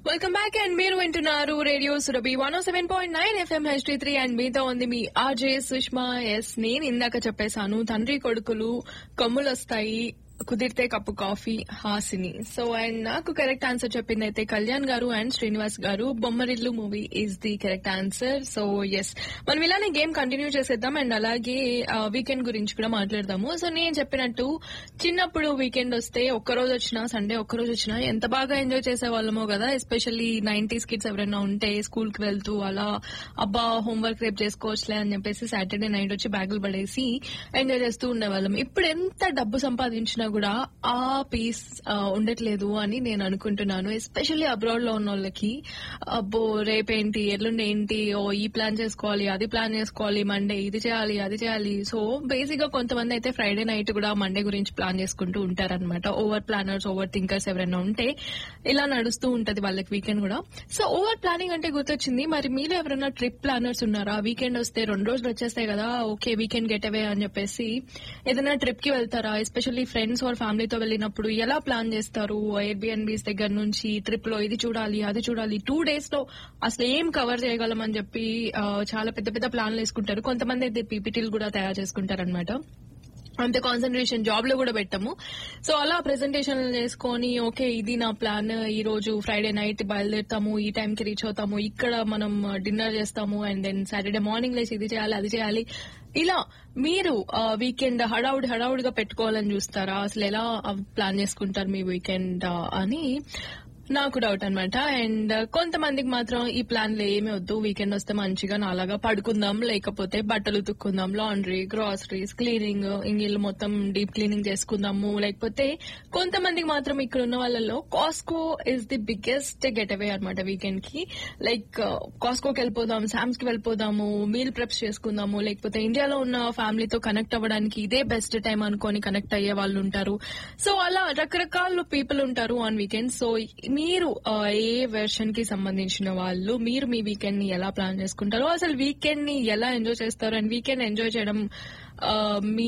welcome back and మీరు వింటున్నారు radio Surabhi one seven point nine FM HD three and మీతో ఉంది మీ ఆర్జే సుష్మా ఎస్ నేను ఇందాక చెప్పేశాను తండ్రి కొడుకులు కొమ్ములు వస్తాయి కుదిరితే cup coffee Hasini so and నాకు కరెక్ట్ ఆన్సర్ చెప్పింది అయితే కళ్యాణ్ గారు అండ్ శ్రీనివాస్ గారు Bommarillu movie is the correct answer so yes మనం ఇలానే గేమ్ కంటిన్యూ చేసేద్దాం అండ్ అలాగే వీకెండ్ గురించి కూడా మాట్లాడదాము సో నేను చెప్పినట్టు చిన్నప్పుడు వీకెండ్ వస్తే ఒక్క రోజు వచ్చినా సండే ఒక్క రోజు వచ్చినా ఎంత బాగా ఎంజాయ్ చేసే వాళ్ళమో కదా ఎస్పెషల్లీ నైన్టీస్ కిడ్స్ ఎవరైనా ఉంటే స్కూల్ కి వెళ్తూ అలా అబ్బా హోంవర్క్ రేపు చేసుకోవచ్చులే అని చెప్పేసి సాటర్డే నైట్ వచ్చి బ్యాగులు పడేసి ఎంజాయ్ చేస్తూ ఉండేవాళ్ళం ఇప్పుడు ఎంత డబ్బు సంపాదించినా కూడా ఆ పీస్ ఉండట్లేదు అని నేను అనుకుంటున్నాను ఎస్పెషల్లీ అబ్రాడ్ లో ఉన్న వాళ్ళకి అబ్బో రేపేంటి ఎల్లుండి ఏంటి ఓ ఈ ప్లాన్ చేసుకోవాలి అది ప్లాన్ చేసుకోవాలి మండే ఇది చేయాలి అది చేయాలి సో బేసిక్ గా కొంతమంది అయితే ఫ్రైడే నైట్ కూడా మండే గురించి ప్లాన్ చేసుకుంటూ ఉంటారన్నమాట ఓవర్ ప్లానర్స్ ఓవర్ థింకర్స్ ఎవరైనా ఉంటే ఇలా నడుస్తూ ఉంటది వాళ్ళకి వీకెండ్ కూడా సో ఓవర్ ప్లానింగ్ అంటే గుర్తొచ్చింది మరి మీరు ఎవరైనా ట్రిప్ ప్లానర్స్ ఉన్నారా వీకెండ్ వస్తే రెండు రోజులు వచ్చేస్తాయి కదా ఓకే వీకెండ్ గెట్ అవే అని చెప్పేసి ఏదైనా ట్రిప్ కి వెళ్తారా ఎస్పెషల్లీ ఫ్రెండ్స్ ఆర్ ఫ్యామిలీతో వెళ్ళినప్పుడు ఎలా ప్లాన్ చేస్తారు ఎయిర్బిఎన్బీస్ దగ్గర నుంచి ట్రిప్ లో ఇది చూడాలి అది చూడాలి టూ డేస్ లో అసలు ఏం కవర్ చేయగలం అని చెప్పి ఆ, చాలా పెద్ద పెద్ద ప్లాన్లు వేసుకుంటారు కొంతమంది అయితే పీపీటీలు కూడా తయారు చేసుకుంటారు అనమాట అంత కాన్సన్ట్రేషన్ జాబ్ లో కూడా పెట్టాము సో అలా ప్రెజెంటేషన్ చేసుకొని ఓకే ఇది నా ప్లాన్ ఈ రోజు ఫ్రైడే నైట్ బయలుదేరుతాము ఈ టైం కి రీచ్ అవుతాము ఇక్కడ మనం డిన్నర్ చేస్తాము అండ్ దెన్ సాటర్డే మార్నింగ్ లేచి ఇది చేయాలి అది చేయాలి ఇలా మీరు వీకెండ్ హడావుడి హడావుడిగా పెట్టుకోవాలని చూస్తారా అసలు ఎలా ప్లాన్ చేసుకుంటారు మీ వీకెండ్ అని నాకు డౌట్ అన్నమాట అండ్ కొంతమందికి మాత్రం ఈ ప్లాన్లు ఏమీ వద్దు వీకెండ్ వస్తే మంచిగా నాలాగా పడుకుందాం లేకపోతే బట్టలు ఉతుక్కుందాం లాండ్రీ గ్రాసరీస్ క్లీనింగ్ ఇంగిల్లు మొత్తం డీప్ క్లీనింగ్ చేసుకుందాము లేకపోతే కొంతమందికి మాత్రం ఇక్కడ ఉన్న వాళ్ళలో Costco is the biggest getaway అనమాట వీకెండ్ కి లైక్ కాస్కోకి వెళ్ళిపోదాం శామ్స్ కి వెళ్ళిపోదాము మీల్ ప్రెప్స్ చేసుకుందాము లేకపోతే ఇండియాలో ఉన్న ఫ్యామిలీతో కనెక్ట్ అవ్వడానికి ఇదే బెస్ట్ టైం అనుకొని కనెక్ట్ అయ్యే వాళ్ళు ఉంటారు సో అలా రకరకాల పీపుల్ ఉంటారు ఆన్ వీకెండ్ సో మీరు ఆ, ఏ వెర్షన్ కి సంబంధించిన వాళ్ళు మీరు మీ వీకెండ్ ని ఎలా ప్లాన్ చేసుకుంటారో అసలు వీకెండ్ ని ఎలా ఎంజాయ్ చేస్తారు అండ్ వీకెండ్ ఎంజాయ్ చేయడం ఆ, మీ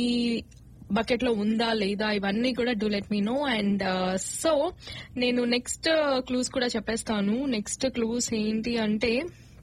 బకెట్ లో ఉందా లేదా ఇవన్నీ కూడా do let me know and so నేను నెక్స్ట్ క్లూస్ కూడా చెప్పేస్తాను నెక్స్ట్ క్లూస్ ఏంటి అంటే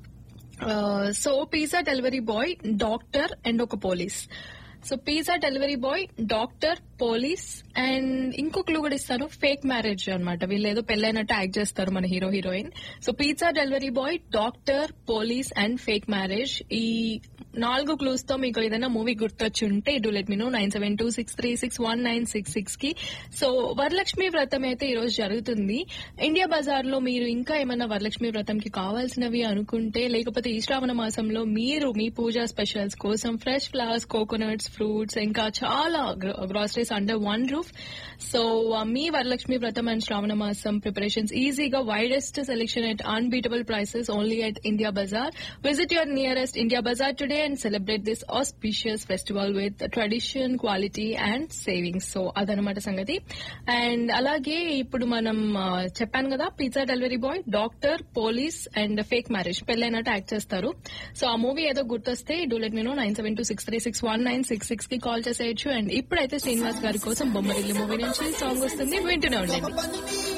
so pizza delivery boy doctor and ఒక police so pizza delivery boy doctor police and ఇంకో క్లూ కూడా ఇస్తాను ఫేక్ మ్యారేజ్ అన్నమాట వీళ్ళు ఏదో పెళ్ళైనట్టు యాక్ట్ చేస్తారు మన hero heroine so pizza delivery boy doctor police and fake marriage ఈ నాలుగు క్లూస్ తో మీకు ఏదైనా మూవీ గుర్తొచ్చి ఉంటే do let me know nine seven two six three six one nine six six కి సో వరలక్ష్మి వ్రతం అయితే ఈ రోజు జరుగుతుంది ఇండియా బజార్ లో మీరు ఇంకా ఏమైనా వరలక్ష్మి వ్రతం కి కావాల్సినవి అనుకుంటే లేకపోతే ఈ శ్రావణ మాసంలో మీరు మీ పూజా స్పెషల్స్ కోసం ఫ్రెష్ ఫ్లవర్స్ కోకోనట్స్ ఫ్రూట్స్ ఇంకా చాలా groceries under one roof so మీ వరలక్ష్మి వ్రతం అండ్ శ్రావణ మాసం ప్రిపరేషన్స్ ఈజీగా widest selection at unbeatable prices only at India bazaar visit your nearest India bazaar today and celebrate this auspicious festival with tradition quality and savings so అదనమాట సంగతి and అలాగే ఇప్పుడు మనం ఆ, చెప్పాను కదా pizza delivery boy doctor police and fake marriage పెళ్ళైనట్టు act చేస్తారు so ఆ మూవీ ఏదో గుర్తొస్తే do let me know nine seven two six three six one nine six six కి కాల్ చేసేయచ్చు అండ్ ఇప్పుడైతే శ్రీనివాస్ గారి కోసం బొమ్మరిల్లి మూవీ నుంచి సాంగ్ వస్తుంది వింటూనే ఉండండి